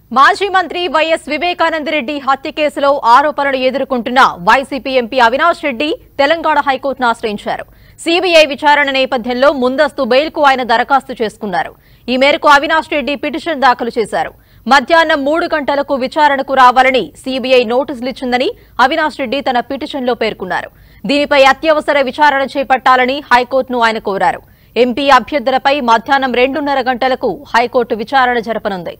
మాజీ మంత్రి వైఎస్ వివేకానందరెడ్డి హత్య కేసులో ఆరోపణలు ఎదుర్కొంటున్న వైసీపీ ఎంపీ అవినాష్ రెడ్డి తెలంగాణ హైకోర్టును ఆశ్రయించారు సీబీఐ విచారణ నేపథ్యంలో ముందస్తు బెయిల్కు ఆయన దరఖాస్తు చేసుకున్నారు ఈ మేరకు అవినాష్ రెడ్డి పిటిషన్ దాఖలు చేశారు మధ్యాహ్నం మూడు గంటలకు విచారణకు రావాలని సీబీఐ నోటీసులు ఇచ్చిందని అవినాష్ రెడ్డి తన పిటిషన్లో పేర్కొన్నారు దీనిపై అత్యవసర విచారణ చేపట్టాలని హైకోర్టును ఆయన కోరారు ఎంపీ అభ్యర్థులపై మధ్యాహ్నం రెండున్నర గంటలకు హైకోర్టు విచారణ జరపనుంది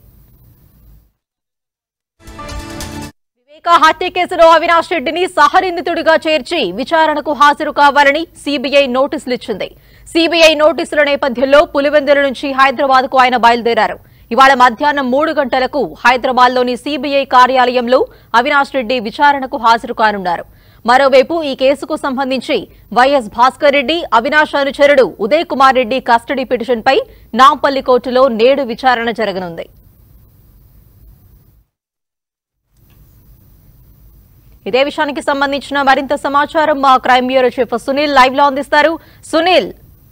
వివేక హత్య కేసులో అవినాష్ రెడ్డిని సహనిందితుడిగా చేర్చి విచారణకు హాజరు కావాలని సీబీఐ నోటీసులు ఇచ్చింది సీబీఐ నోటీసుల నేపథ్యంలో పులివెందుల నుంచి హైదరాబాద్ కు ఆయన బయలుదేరారు ఇవాళ మధ్యాహ్నం మూడు గంటలకు హైదరాబాద్లోని సీబీఐ కార్యాలయంలో అవినాష్ రెడ్డి విచారణకు హాజరు కానున్నారు మరోవైపు ఈ కేసుకు సంబంధించి వైఎస్ భాస్కర్ రెడ్డి అవినాష్ అనుచరుడు ఉదయ్ కుమార్ రెడ్డి కస్టడీ పిటిషన్పై నాంపల్లి కోర్టులో నేడు విచారణ జరగనుంది ఇదే విషయానికి సంబంధించిన మరింత సమాచారం మా crime bureau chief Sunil live లో అందిస్తారు సునీల్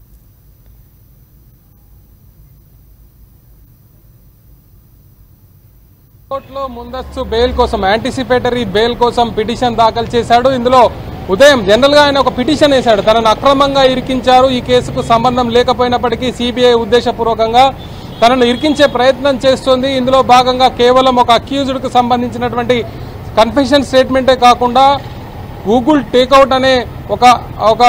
కోర్టులో ముందస్తు బెయిల్ కోసం యాంటిసిపేటరీ బెయిల్ కోసం పిటిషన్ దాఖలు చేశాడు ఇందులో ఉదయం జనరల్ గా ఆయన ఒక పిటిషన్ వేశాడు తనను అక్రమంగా ఇరికించారు ఈ కేసుకు సంబంధం లేకపోయినప్పటికీ సిబిఐ ఉద్దేశపూర్వకంగా తనను ఇరికించే ప్రయత్నం చేస్తుంది ఇందులో భాగంగా కేవలం ఒక అక్యూజ్డ్ కు సంబంధించినటువంటి కన్ఫెషన్ స్టేట్మెంటే కాకుండా గూగుల్ టేక్అవుట్ అనే ఒక ఒక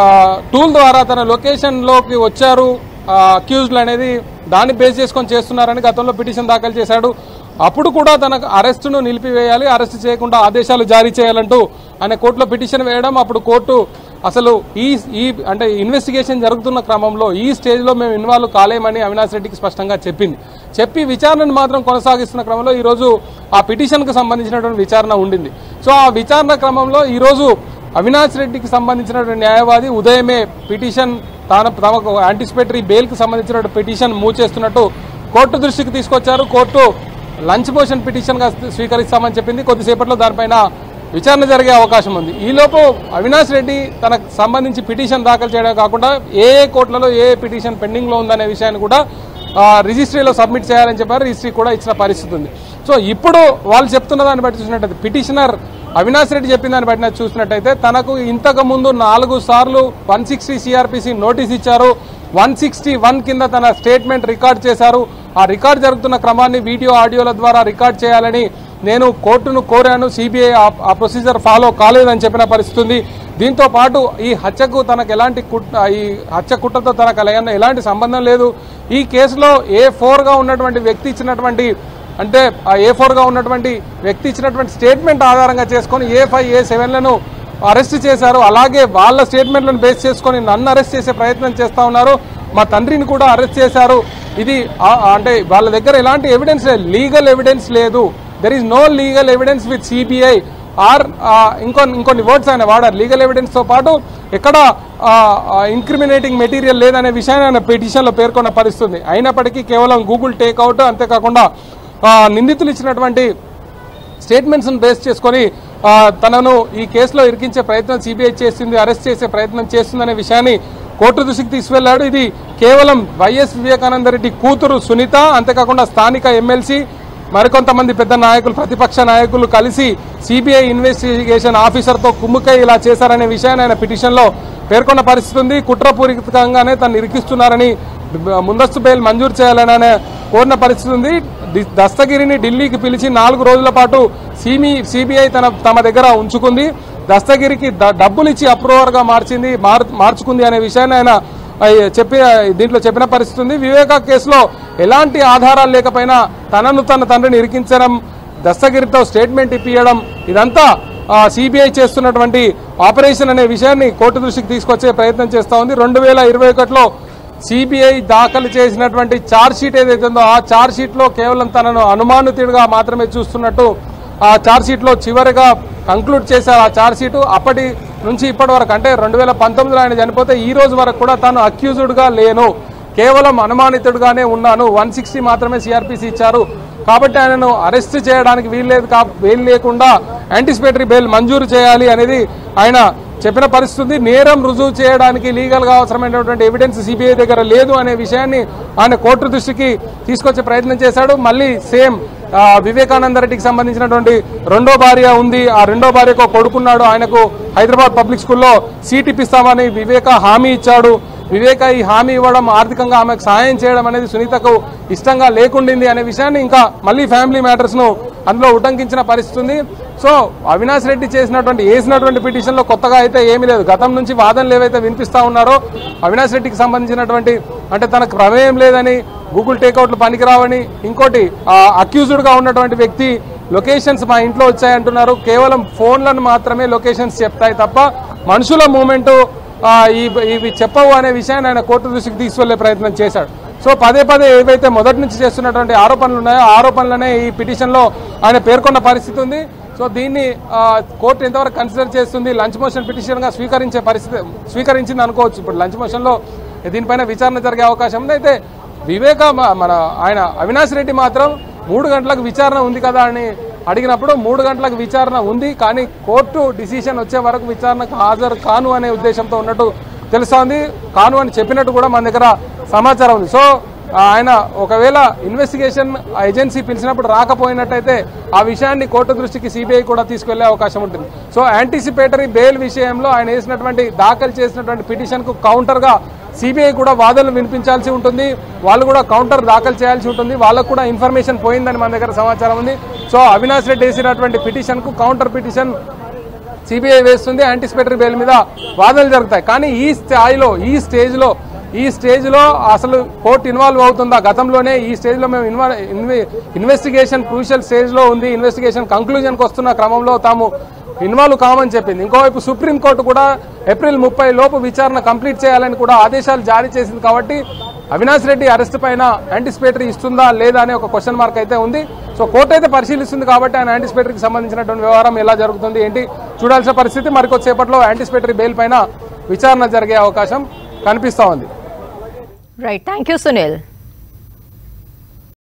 టూల్ ద్వారా తన లొకేషన్లోకి వచ్చారు అక్యూజ్డ్ అనేది దాన్ని బేస్ చేసుకొని చేస్తున్నారని గతంలో పిటిషన్ దాఖలు చేశాడు అప్పుడు కూడా తనకు అరెస్టును నిలిపివేయాలి అరెస్ట్ చేయకుండా ఆదేశాలు జారీ చేయాలంటూ ఆయన కోర్టులో పిటిషన్ వేయడం అప్పుడు కోర్టు అసలు ఈ ఈ అంటే ఇన్వెస్టిగేషన్ జరుగుతున్న క్రమంలో ఈ స్టేజ్లో మేము ఇన్వాల్వ్ కాలేమని అవినాష్ రెడ్డికి స్పష్టంగా చెప్పింది చెప్పి విచారణను మాత్రం కొనసాగిస్తున్న క్రమంలో ఈరోజు ఆ పిటిషన్కు సంబంధించినటువంటి విచారణ ఉండింది సో ఆ విచారణ క్రమంలో ఈరోజు అవినాష్ రెడ్డికి సంబంధించినటువంటి న్యాయవాది ఉదయమే పిటిషన్ తాను తమకు యాంటిసిపేటరీ బెయిల్కి సంబంధించినటువంటి పిటిషన్ మూవ్ చేస్తున్నట్టు కోర్టు దృష్టికి తీసుకొచ్చారు కోర్టు లంచ్ మోషన్ పిటిషన్గా స్వీకరిస్తామని చెప్పింది కొద్దిసేపట్లో దానిపైన విచారణ జరిగే అవకాశం ఉంది ఈలోపు అవినాష్ రెడ్డి తనకు సంబంధించి పిటిషన్ దాఖలు చేయడం కాకుండా ఏ ఏ కోర్టులలో ఏ ఏ పిటిషన్ పెండింగ్లో ఉందనే విషయాన్ని కూడా ఆ, రిజిస్ట్రీలో సబ్మిట్ చేయాలని చెప్పారు రిజిస్ట్రీ కూడా ఇచ్చిన పరిస్థితి ఉంది సో ఇప్పుడు వాళ్ళు చెప్తున్న దాన్ని బట్టి చూసినట్టయితే పిటిషనర్ అవినాష్ రెడ్డి చెప్పిన దాన్ని బట్టి చూసినట్టయితే తనకు ఇంతకు ముందు నాలుగు సార్లు వన్ సిక్స్టీ సిఆర్పిసి నోటీస్ ఇచ్చారు వన్ సిక్స్టీ వన్ కింద తన స్టేట్మెంట్ రికార్డ్ చేశారు ఆ రికార్డ్ జరుగుతున్న క్రమాన్ని వీడియో ఆడియోల ద్వారా రికార్డ్ చేయాలని నేను కోర్టును కోరాను సిబిఐ ఆ ప్రొసీజర్ ఫాలో కాలేదని చెప్పిన పరిస్థితి ఉంది దీంతో పాటు ఈ హత్యకు తనకు ఎలాంటి కుట్ ఈ హత్య కుట్రతో తనకు ఎలాగైనా ఎలాంటి సంబంధం లేదు ఈ కేసులో ఏ ఫోర్గా ఉన్నటువంటి వ్యక్తి ఇచ్చినటువంటి అంటే ఆ ఏ ఫోర్గా ఉన్నటువంటి వ్యక్తి ఇచ్చినటువంటి స్టేట్మెంట్ ఆధారంగా చేసుకొని ఏ ఫైవ్ ఏ సెవెన్లను అరెస్ట్ చేశారు అలాగే వాళ్ళ స్టేట్మెంట్లను బేస్ చేసుకొని నన్ను అరెస్ట్ చేసే ప్రయత్నం చేస్తా ఉన్నారు మా తండ్రిని కూడా అరెస్ట్ చేశారు ఇది ఆ- అంటే వాళ్ళ దగ్గర ఎలాంటి ఎవిడెన్స్ లేదు లీగల్ ఎవిడెన్స్ లేదు there is no legal evidence with CBI or ఇంకొన్ని ఇంకొన్ని వర్డ్స్ ఆయన వాడారు లీగల్ ఎవిడెన్స్ తో పాటు ఎక్కడ ఇన్క్రిమినేటింగ్ మెటీరియల్ లేదనే విషయాన్ని ఆయన పిటిషన్లో పేర్కొన్న పరిస్థితుంది అయినప్పటికీ కేవలం గూగుల్ టేక్అవుట్ అంతేకాకుండా ఆ, నిందితులు ఇచ్చినటువంటి స్టేట్మెంట్స్ బేస్ చేసుకొని ఆ, తనను ఈ కేసులో ఇరికించే ప్రయత్నం సిబిఐ చేస్తుంది అరెస్ట్ చేసే ప్రయత్నం చేస్తుందనే విషయాన్ని కోర్టు దృష్టికి తీసుకెళ్లాడు ఇది కేవలం వైఎస్ వివేకానంద రెడ్డి కూతురు సునీత అంతేకాకుండా స్థానిక ఎమ్మెల్సీ మరికొంతమంది పెద్ద నాయకులు ప్రతిపక్ష నాయకులు కలిసి సిబిఐ ఇన్వెస్టిగేషన్ ఆఫీసర్తో కుమ్ముకై ఇలా చేశారనే విషయాన్ని ఆయన పిటిషన్లో పేర్కొన్న పరిస్థితి ఉంది కుట్రపూరితంగానే తను ఇరికిస్తున్నారని ముందస్తు బెయిల్ మంజూరు చేయాలని ఆయన కోరిన పరిస్థితి ఉంది ది- దస్తగిరిని ఢిల్లీకి పిలిచి నాలుగు రోజుల పాటు సిమి సిబిఐ తన తమ దగ్గర ఉంచుకుంది దస్తగిరికి ద- డబ్బులు ఇచ్చి అప్రూవర్ గా మార్చింది మార్- మార్చుకుంది అనే విషయాన్ని ఆయన ఆ, చెప్పి దీంట్లో చెప్పిన పరిస్థితి ఉంది వివేక కేసులో ఎలాంటి ఆధారాలు లేకపోయినా తనను తన తండ్రిని ఇరికించడం దస్తగిరితో స్టేట్మెంట్ ఇప్పియడం ఇదంతా సిబిఐ చేస్తున్నటువంటి ఆపరేషన్ అనే విషయాన్ని కోర్టు దృష్టికి తీసుకొచ్చే ప్రయత్నం చేస్తా ఉంది రెండు వేల ఇరవై ఒకటిలో సిబిఐ దాఖలు చేసినటువంటి ఛార్జ్ షీట్ ఏదైతే ఉందో ఆ ఛార్జ్ షీట్ లో కేవలం తనను అనుమానితుడిగా మాత్రమే చూస్తున్నట్టు ఆ ఛార్జ్ షీట్ లో చివరిగా కంక్లూడ్ చేశారు ఆ ఛార్జ్ షీట్ అప్పటి నుంచి ఇప్పటి వరకు అంటే రెండు వేల పంతొమ్మిదిలో ఆయన చనిపోతే ఈ రోజు వరకు కూడా తాను అక్యూజ్డ్ గా లేను కేవలం అనుమానితుడుగానే ఉన్నాను వన్ సిక్స్టీ మాత్రమే సిఆర్పిసి ఇచ్చారు కాబట్టి ఆయనను అరెస్ట్ చేయడానికి వీల్లేదు కా వీలు లేకుండా యాంటిసిపేటరీ బెయిల్ మంజూరు చేయాలి అనేది ఆయన చెప్పిన పరిస్థితి ఉంది. నేరం రుజువు చేయడానికి లీగల్ గా అవసరమైనటువంటి ఎవిడెన్స్ సిబిఐ దగ్గర లేదు అనే విషయాన్ని ఆయన కోర్టు దృష్టికి తీసుకొచ్చే ప్రయత్నం చేశాడు మళ్ళీ సేమ్ ఆ, వివేకానంద రెడ్డికి సంబంధించినటువంటి రెండో భార్య ఉంది ఆ రెండో భార్యకు ఒక కొడుకున్నాడు ఆయనకు హైదరాబాద్ పబ్లిక్ స్కూల్లో సీట్ ఇప్పిస్తామని వివేక హామీ ఇచ్చాడు వివేక ఈ హామీ ఇవ్వడం ఆర్థికంగా ఆమెకు సహాయం చేయడం అనేది సునీతకు ఇష్టంగా లేకుండింది అనే విషయాన్ని ఇంకా మళ్ళీ ఫ్యామిలీ మ్యాటర్స్ ను అందులో ఉటంకించిన పరిస్థితి ఉంది సో అవినాష్ రెడ్డి చేసినటువంటి వేసినటువంటి పిటిషన్ లో కొత్తగా అయితే ఏమీ లేదు గతం నుంచి వాదనలు ఏవైతే వినిపిస్తా ఉన్నారో అవినాష్ రెడ్డికి సంబంధించినటువంటి అంటే తనకు ప్రమేయం లేదని గూగుల్ టేక్అవుట్లు పనికిరావని ఇంకోటి అక్యూజ్డ్ గా ఉన్నటువంటి వ్యక్తి లొకేషన్స్ మా ఇంట్లో వచ్చాయంటున్నారు కేవలం ఫోన్లను మాత్రమే లొకేషన్స్ చెప్తాయి తప్ప మనుషుల మూమెంట్ ఈ- ఇవి చెప్పవు అనే విషయాన్ని ఆయన కోర్టు దృష్టికి తీసుకెళ్లే ప్రయత్నం చేశాడు సో పదే పదే ఏవైతే మొదటి నుంచి చేస్తున్నటువంటి ఆరోపణలు ఉన్నాయో ఆ ఆరోపణలనే ఈ పిటిషన్ లో ఆయన పేర్కొన్న పరిస్థితి ఉంది సో దీన్ని ఆ, కోర్టు ఎంతవరకు కన్సిడర్ చేస్తుంది లంచ్ మోషన్ పిటిషన్ గా స్వీకరించే పరిస్థితి స్వీకరించింది అనుకోవచ్చు ఇప్పుడు లంచ్ మోషన్ లో దీనిపైన విచారణ జరిగే అవకాశం ఉంది అయితే వివేక మ- మన ఆయన అవినాష్ రెడ్డి మాత్రం మూడు గంటలకు విచారణ ఉంది కదా అని అడిగినప్పుడు మూడు గంటలకు విచారణ ఉంది కానీ కోర్టు డిసిషన్ వచ్చే వరకు విచారణకు హాజరు కాను అనే ఉద్దేశంతో ఉన్నట్టు తెలుస్తోంది కాను అని చెప్పినట్టు కూడా మన దగ్గర సమాచారం ఉంది సో ఆయన ఒకవేళ ఇన్వెస్టిగేషన్ ఏజెన్సీ పిలిచినప్పుడు రాకపోయినట్టయితే ఆ విషయాన్ని కోర్టు దృష్టికి సిబిఐ కూడా తీసుకెళ్లే అవకాశం ఉంటుంది సో యాంటిసిపేటరీ బెయిల్ విషయంలో ఆయన వేసినటువంటి దాఖలు చేసినటువంటి పిటిషన్ కు కౌంటర్ గా సిబిఐ కూడా వాదనలు వినిపించాల్సి ఉంటుంది వాళ్ళు కూడా కౌంటర్ దాఖలు చేయాల్సి ఉంటుంది వాళ్ళకు కూడా ఇన్ఫర్మేషన్ పోయిందని మన దగ్గర సమాచారం ఉంది సో అవినాష్ రెడ్డి వేసినటువంటి పిటిషన్ కు కౌంటర్ పిటిషన్ సిబిఐ వేస్తుంది యాంటిసిపేటరీ బెయిల్ మీద వాదనలు జరుగుతాయి కానీ ఈ స్థాయిలో ఈ స్టేజ్ లో ఈ స్టేజ్ లో అసలు కోర్టు ఇన్వాల్వ్ అవుతుందా గతంలోనే ఈ స్టేజ్ లో మేము ఇన్వాల్వ్ ఇన్వెస్టిగేషన్ క్రూషియల్ స్టేజ్ లో ఉంది ఇన్వెస్టిగేషన్ కంక్లూజన్ కు వస్తున్న క్రమంలో తాము ఇన్వాల్వ్ కామని చెప్పింది ఇంకోవైపు సుప్రీంకోర్టు కూడా ఏప్రిల్ ముప్పై లోపు విచారణ కంప్లీట్ చేయాలని కూడా ఆదేశాలు జారీ చేసింది కాబట్టి అవినాష్ రెడ్డి అరెస్ట్ పైన యాంటిసిపేటరీ ఇస్తుందా లేదా అనే ఒక క్వశ్చన్ మార్క్ అయితే ఉంది సో కోర్టు అయితే పరిశీలిస్తుంది కాబట్టి ఆయన యాంటిసిపేటరీకి సంబంధించినటువంటి వ్యవహారం ఎలా జరుగుతుంది ఏంటి చూడాల్సిన పరిస్థితి మరికొద్దిసేపట్లో యాంటిసిపేటరీ బెయిల్ పైన విచారణ జరిగే అవకాశం కనిపిస్తా ఉంది రైట్ థ్యాంక్ యూ సునీల్